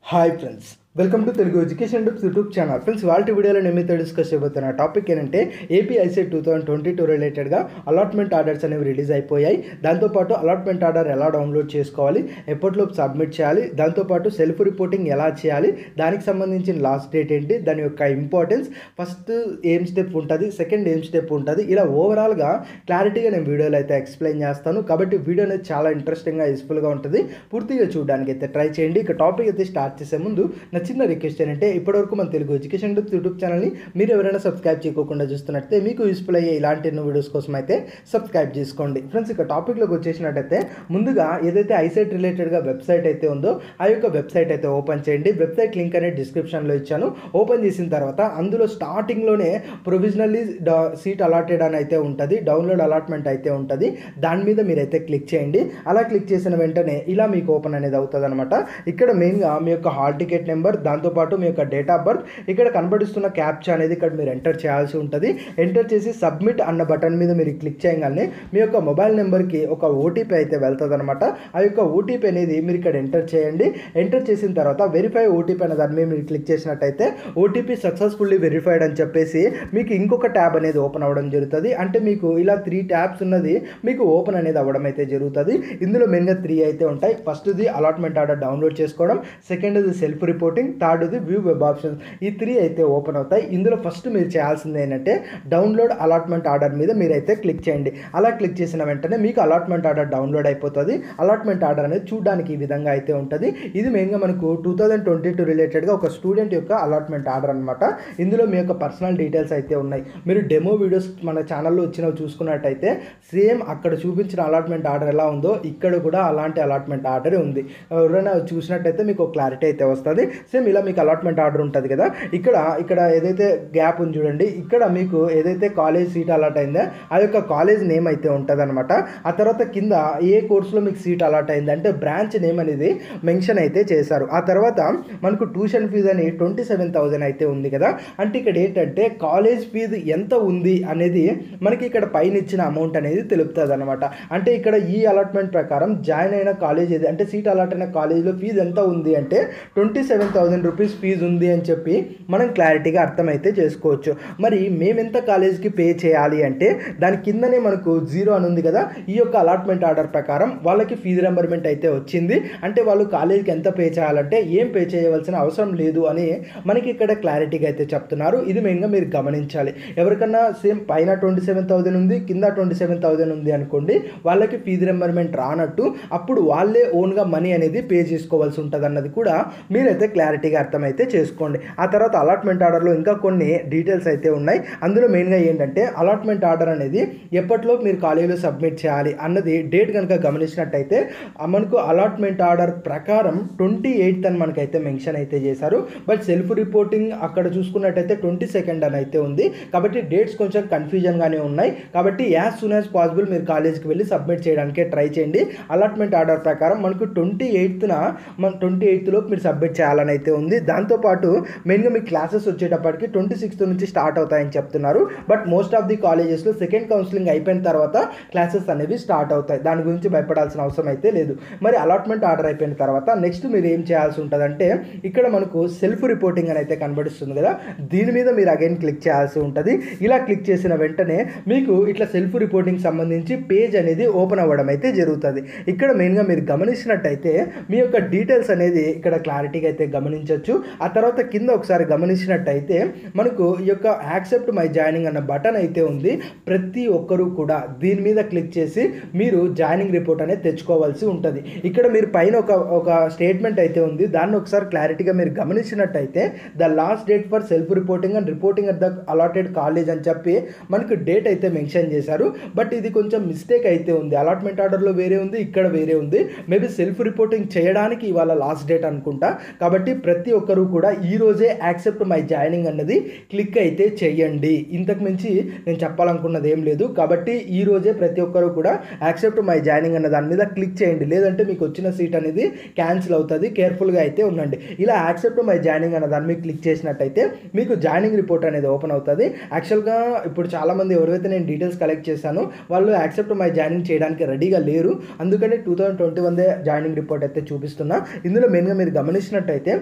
hi friends welcome to Telugu education tips YouTube channel friends వాళ్ళ వీడియోలో నేను మీతో డిస్కస్ చేయబోతున్న టాపిక్ ఏంటంటే AP ICET two thousand twenty two రిలేటెడ్గా అలాట్మెంట్ ఆర్డర్స్ అనేవి రిలీజ్ అయిపోయాయి దాంతోపాటు అలాట్మెంట్ ఆర్డర్ ఎలా డౌన్లోడ్ చేసుకోవాలి ఎప్పటిలోపు సబ్మిట్ చేయాలి దాంతోపాటు సెల్ఫ్ రిపోర్టింగ్ ఎలా చేయాలి దానికి సంబంధించిన లాస్ట్ డేట్ ఏంటి దాని యొక్క ఇంపార్టెన్స్ ఫస్ట్ ఏం స్టెప్ ఉంటుంది సెకండ్ ఏం స్టెప్ ఉంటుంది ఇలా ఓవరాల్గా క్లారిటీగా నేను వీడియోలో అయితే ఎక్స్ప్లెయిన్ చేస్తాను కాబట్టి వీడియో అనేది చాలా ఇంట్రెస్టింగ్గా యూస్ఫుల్గా ఉంటుంది పూర్తిగా చూడడానికి అయితే ట్రై చేయండి ఇక టాపిక్ అయితే స్టార్ట్ చేసే ముందు నా చిన్న రిక్వెస్ట్ ఏంటంటే ఇప్పటివరకు మన తెలుగు ఎడ్యుకేషన్ టిప్స్ యూట్యూబ్ ఛానల్ని మీరు ఎవరైనా సబ్స్క్రైబ్ చేయకుండా చూస్తున్నట్టే మీకు యూస్ఫుల్ అయ్యే ఇలాంటి ఎన్నో వీడియోస్ కోసం అయితే సబ్స్క్రైబ్ చేసుకోండి ఫ్రెండ్స్ ఇక టాపిక్లోకి వచ్చేసినట్టయితే ముందుగా ఏదైతే ఐసైట్ రిలేటెడ్గా వెబ్సైట్ అయితే ఉందో ఆ యొక్క వెబ్సైట్ అయితే ఓపెన్ చేయండి వెబ్సైట్ లింక్ అనేది డిస్క్రిప్షన్లో ఇచ్చాను ఓపెన్ చేసిన తర్వాత అందులో స్టార్టింగ్లోనే ప్రొవిజనల్లీ సీట్ అలాటెడ్ అని అయితే ఉంటుంది డౌన్లోడ్ అలాట్మెంట్ అయితే ఉంటుంది దాని మీద మీరైతే క్లిక్ చేయండి అలా క్లిక్ చేసిన వెంటనే ఇలా మీకు ఓపెన్ అనేది అవుతుంది అనమాట ఇక్కడ మెయిన్గా మీ యొక్క హాల్ టికెట్ నెంబర్ దాంతోపాటు మీ యొక్క డేట్ ఆఫ్ బర్త్ ఇక్కడ కనబడిస్తున్న క్యాప్చా అనేది ఇక్కడ మీరు ఎంటర్ చేయాల్సి ఉంటుంది ఎంటర్ చేసి సబ్మిట్ అన్న బటన్ మీద మీరు క్లిక్ చేయగానే మీ యొక్క మొబైల్ నెంబర్కి ఒక ఓటీపీ అయితే వెళ్తుంది అనమాట ఆ యొక్క ఓటీపీ అనేది మీరు ఇక్కడ ఎంటర్ చేయండి ఎంటర్ చేసిన తర్వాత వెరిఫై ఓటీపీ అనే దాని మీద మీరు క్లిక్ చేసినట్టయితే ఓటీపీ సక్సెస్ఫుల్లీ వెరిఫైడ్ అని చెప్పేసి మీకు ఇంకొక ట్యాబ్ అనేది ఓపెన్ అవ్వడం జరుగుతుంది అంటే మీకు ఇలా త్రీ ట్యాబ్స్ ఉన్నది మీకు ఓపెన్ అనేది అవ్వడం అయితే జరుగుతుంది ఇందులో మెయిన్గా త్రీ అయితే ఉంటాయి ఫస్ట్ది అలాట్మెంట్ ఆర్డర్ డౌన్లోడ్ చేసుకోవడం సెకండ్ది సెల్ఫ్ రిపోర్టింగ్ థర్డ్ది వ్యూ వెబ్ ఆప్షన్స్ ఈ త్రీ అయితే ఓపెన్ అవుతాయి ఇందులో ఫస్ట్ మీరు చేయాల్సింది ఏంటంటే డౌన్లోడ్ అలాట్మెంట్ ఆర్డర్ మీద మీరైతే క్లిక్ చేయండి అలా క్లిక్ చేసిన వెంటనే మీకు అలాట్మెంట్ ఆర్డర్ డౌన్లోడ్ అయిపోతుంది అలాట్మెంట్ ఆర్డర్ అనేది చూడడానికి ఈ విధంగా అయితే ఉంటుంది ఇది మెయిన్గా మనకు టూ థౌజండ్ ట్వంటీ టూ రిలేటెడ్గా ఒక స్టూడెంట్ యొక్క అలాట్మెంట్ ఆర్డర్ అనమాట ఇందులో మీ యొక్క పర్సనల్ డీటెయిల్స్ అయితే ఉన్నాయి మీరు డెమో వీడియోస్ మన ఛానల్లో వచ్చినవి చూసుకున్నట్టయితే సేమ్ అక్కడ చూపించిన అలాట్మెంట్ ఆర్డర్ ఎలా ఉందో ఇక్కడ కూడా అలాంటి అలాట్మెంట్ ఆర్డర్ ఉంది ఎవరైనా చూసినట్టయితే మీకు క్లారిటీ అయితే వస్తుంది సేమ్ ఇలా మీకు అలాట్మెంట్ ఆర్డర్ ఉంటుంది కదా ఇక్కడ ఇక్కడ ఏదైతే గ్యాప్ ఉంది చూడండి ఇక్కడ మీకు ఏదైతే కాలేజ్ సీట్ అలాట్ అయిందో ఆ యొక్క కాలేజ్ నేమ్ అయితే ఉంటుంది అనమాట ఆ తర్వాత కింద ఏ కోర్సులో మీకు సీట్ అలాట్ అయింది అంటే బ్రాంచ్ నేమ్ అనేది మెన్షన్ అయితే చేశారు ఆ తర్వాత మనకు ట్యూషన్ ఫీజు అని ట్వంటీ సెవెన్ థౌజండ్ అయితే ఉంది కదా అంటే ఇక్కడ ఏంటంటే కాలేజ్ ఫీజు ఎంత ఉంది అనేది మనకి ఇక్కడ పైన ఇచ్చిన అమౌంట్ అనేది తెలుపుతుంది అనమాట అంటే ఇక్కడ ఈ అలాట్మెంట్ ప్రకారం జాయిన్ అయిన కాలేజ్ ఏది అంటే సీట్ అలాట్ అయిన కాలేజీలో ఫీజు ఎంత ఉంది అంటే twenty seven thousand rupees fee ఉంది అని చెప్పి మనం క్లారిటీగా అర్థమైతే చేసుకోవచ్చు మరి మేము ఎంత కాలేజ్కి పే చేయాలి అంటే దాని కిందనే మనకు జీరో అని ఉంది కదా ఈ యొక్క అలాట్మెంట్ ఆర్డర్ ప్రకారం వాళ్ళకి ఫీజు రింబర్మెంట్ అయితే వచ్చింది అంటే వాళ్ళు కాలేజీకి ఎంత పే చేయాలంటే ఏం పే చేయవలసిన అవసరం లేదు అని మనకి ఇక్కడ క్లారిటీగా అయితే చెప్తున్నారు ఇది మెయిన్గా మీరు గమనించాలి ఎవరికన్నా సేమ్ పైన ట్వంటీ సెవెన్ థౌసండ్ ఉంది కింద ట్వంటీ సెవెన్ థౌసండ్ ఉంది అనుకోండి వాళ్ళకి ఫీజు రింబర్మెంట్ రానట్టు అప్పుడు వాళ్ళే ఓన్గా మనీ అనేది పే చేసుకోవాల్సి ఉంటుంది అన్నది కూడా మీరైతే క్లారిటీగా అర్థమైతే చేసుకోండి ఆ తర్వాత అలాట్మెంట్ ఆర్డర్లో ఇంకా కొన్ని డీటెయిల్స్ అయితే ఉన్నాయి అందులో మెయిన్గా ఏంటంటే అలాట్మెంట్ ఆర్డర్ అనేది ఎప్పట్లో మీరు కాలేజీలో సబ్మిట్ చేయాలి అన్నది డేట్ కనుక గమనించినట్టయితే ఆ మనకు అలాట్మెంట్ ఆర్డర్ ప్రకారం ట్వంటీ ఎయిత్ అని మనకైతే మెన్షన్ అయితే చేశారు బట్ సెల్ఫ్ రిపోర్టింగ్ అక్కడ చూసుకున్నట్టయితే ట్వంటీ సెకండ్ అని అయితే ఉంది కాబట్టి డేట్స్ కొంచెం కన్ఫ్యూజన్గానే ఉన్నాయి కాబట్టి యాజ్ సూన్ యాజ్ పాసిబుల్ మీరు కాలేజ్కి వెళ్ళి సబ్మిట్ చేయడానికే ట్రై చేయండి అలాట్మెంట్ ఆర్డర్ ప్రకారం మనకు ట్వంటీ ఎయిత్న మన ట్వంటీ ఎయిత్లోపు మీరు సబ్మిట్ చేయాలని అయితే ఉంది దాంతోపాటు మెయిన్గా మీ క్లాసెస్ వచ్చేటప్పటికి ట్వంటీ సిక్స్త్ నుంచి స్టార్ట్ అవుతాయని చెప్తున్నారు బట్ మోస్ట్ ఆఫ్ ది కాలేజెస్లో సెకండ్ కౌన్సిలింగ్ అయిపోయిన తర్వాత క్లాసెస్ అనేవి స్టార్ట్ అవుతాయి దాని గురించి భయపడాల్సిన అవసరం అయితే లేదు మరి అలాట్మెంట్ ఆర్డర్ అయిపోయిన తర్వాత నెక్స్ట్ మీరు ఏం చేయాల్సి ఉంటుందంటే ఇక్కడ మనకు సెల్ఫ్ రిపోర్టింగ్ అని అయితే కనబడిస్తుంది కదా దీని మీద మీరు అగైన్ క్లిక్ చేయాల్సి ఉంటుంది ఇలా క్లిక్ చేసిన వెంటనే మీకు ఇట్లా సెల్ఫ్ రిపోర్టింగ్ సంబంధించి పేజ్ అనేది ఓపెన్ అవ్వడం అయితే జరుగుతుంది ఇక్కడ మెయిన్గా మీరు గమనించినట్టయితే మీ యొక్క డీటెయిల్స్ అనేది ఇక్కడ క్లారిటీగా అయితే గమనించవచ్చు ఆ తర్వాత కింద ఒకసారి గమనించినట్టయితే మనకు ఈ యొక్క యాక్సెప్ట్ మై జాయినింగ్ అన్న బటన్ అయితే ఉంది ప్రతి ఒక్కరూ కూడా దీని మీద క్లిక్ చేసి మీరు జాయినింగ్ రిపోర్ట్ అనేది తెచ్చుకోవాల్సి ఉంటుంది ఇక్కడ మీరు పైన ఒక ఒక స్టేట్మెంట్ అయితే ఉంది దాన్ని ఒకసారి క్లారిటీగా మీరు గమనించినట్టయితే the last date for self reporting and reporting at the allotted college అని చెప్పి మనకు డేట్ అయితే మెన్షన్ చేశారు బట్ ఇది కొంచెం మిస్టేక్ అయితే ఉంది అలాట్మెంట్ ఆర్డర్లో వేరే ఉంది ఇక్కడ వేరే ఉంది మేబీ సెల్ఫ్ రిపోర్టింగ్ చేయడానికి ఇవాళ లాస్ట్ డేట్ అనుకుంటా కాబట్టి ప్రతి ఒక్కరూ కూడా ఈ రోజే యాక్సెప్ట్ మై జాయినింగ్ అన్నది క్లిక్ అయితే చేయండి ఇంతకు మించి నేను చెప్పాలనుకున్నది ఏం లేదు కాబట్టి ఈ రోజే ప్రతి ఒక్కరూ కూడా యాక్సెప్ట్ మై జాయినింగ్ అన్న దాని మీద క్లిక్ చేయండి లేదంటే మీకు వచ్చిన సీట్ అనేది క్యాన్సిల్ అవుతుంది కేర్ఫుల్గా అయితే ఉండండి ఇలా యాక్సెప్ట్ మై జాయినింగ్ అన్న దాని మీద క్లిక్ చేసినట్టయితే మీకు జాయినింగ్ రిపోర్ట్ అనేది ఓపెన్ అవుతుంది యాక్చువల్గా ఇప్పుడు చాలామంది ఎవరైతే నేను డీటెయిల్స్ కలెక్ట్ చేశానో వాళ్ళు యాక్సెప్ట్ మై జాయినింగ్ చేయడానికి రెడీగా లేరు అందుకని టూ థౌసండ్ ట్వంటీ వన్దే జాయినింగ్ రిపోర్ట్ అయితే చూపిస్తున్నా ఇందులో మెయిన్గా మీరు గమనించినట్టయితే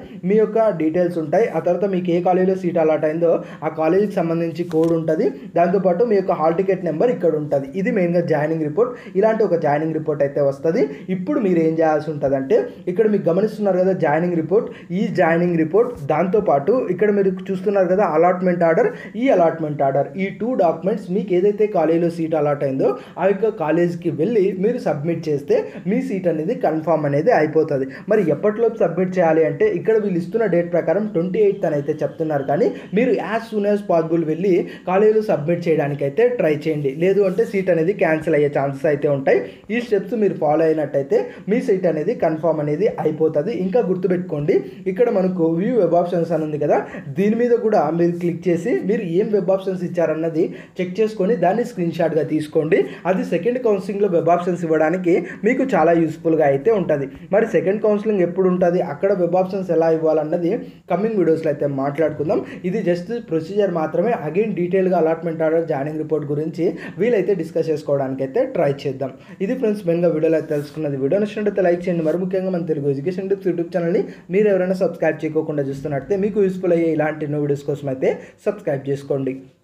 మీ యొక్క డీటెయిల్స్ ఉంటాయి ఆ తర్వాత మీకు ఏ కాలేజీలో సీట్ అలాట్ అయిందో ఆ కాలేజీకి సంబంధించి కోడ్ ఉంటుంది దాంతోపాటు మీ యొక్క హాల్ టికెట్ నెంబర్ ఇక్కడ ఉంటుంది ఇది మెయిన్గా జాయినింగ్ రిపోర్ట్ ఇలాంటి ఒక జాయినింగ్ రిపోర్ట్ అయితే వస్తుంది ఇప్పుడు మీరు ఏం చేయాల్సి ఉంటుంది అంటే ఇక్కడ మీకు గమనిస్తున్నారు కదా జాయినింగ్ రిపోర్ట్ ఈ జాయినింగ్ రిపోర్ట్ దాంతోపాటు ఇక్కడ మీరు చూస్తున్నారు కదా అలాట్మెంట్ ఆర్డర్ ఈ అలాట్మెంట్ ఆర్డర్ ఈ టూ డాక్యుమెంట్స్ మీకు ఏదైతే కాలేజీలో సీట్ అలాట్ అయిందో ఆ యొక్క కాలేజీకి వెళ్ళి మీరు సబ్మిట్ చేస్తే మీ సీట్ అనేది కన్ఫామ్ అనేది అయిపోతుంది మరి ఎప్పటిలోపు సబ్మిట్ చేయాలి అంటే ఇక్కడ వీళ్ళు ఇస్తున్న డేట్ ప్రకారం ట్వంటీ ఎయిత్ అని అయితే చెప్తున్నారు కానీ మీరు యాజ్ సూన్ యాజ్ పాసిబుల్ వెళ్ళి కాలేజీలో సబ్మిట్ చేయడానికి అయితే ట్రై చేయండి లేదు అంటే సీట్ అనేది క్యాన్సిల్ అయ్యే ఛాన్సెస్ అయితే ఉంటాయి ఈ స్టెప్స్ మీరు ఫాలో అయినట్టయితే మీ సీట్ అనేది కన్ఫామ్ అనేది అయిపోతుంది ఇంకా గుర్తుపెట్టుకోండి ఇక్కడ మనకు వ్యూ వెబ్ ఆప్షన్స్ అని ఉంది కదా దీని మీద కూడా మీరు క్లిక్ చేసి మీరు ఏం వెబ్ ఆప్షన్స్ ఇచ్చారన్నది చెక్ చేసుకొని దాన్ని స్క్రీన్ షాట్గా తీసుకోండి అది సెకండ్ కౌన్సిలింగ్లో వెబ్ ఆప్షన్స్ ఇవ్వడానికి మీకు చాలా యూస్ఫుల్గా అయితే ఉంటుంది మరి సెకండ్ కౌన్సిలింగ్ ఎప్పుడు ఉంటుంది అక్కడ వెబ్ ఆప్షన్స్ ఎలా ఇవ్వాలన్నది కమింగ్ వీడియోస్లో అయితే మాట్లాడుకుందాం ఇది జస్ట్ ప్రొసీజర్ మాత్రమే అగైన్ డీటెయిల్గా అలాట్మెంట్ ఆర్డర్ జాయినింగ్ రిపోర్ట్ గురించి వీలైతే డిస్కస్ చేసుకోవడానికి అయితే ట్రై చేద్దాం ఇది ఫ్రెండ్స్ మెయిన్గా వీడియోలో అయితే తెలుసుకున్నది వీడియో నచ్చినట్లయితే లైక్ చేయండి మరి ముఖ్యంగా మన తెలుగు ఎడ్యుకేషన్ టిప్స్ యూట్యూబ్ ఛానల్ని మీరు ఎవరైనా సబ్స్క్రైబ్ చేయకుండా చూస్తున్నట్టే మీకు యూస్ఫుల్ అయ్యే ఇలాంటి ఎన్నో వీడియోస్ కోసం అయితే సబ్స్క్రైబ్ చేసుకోండి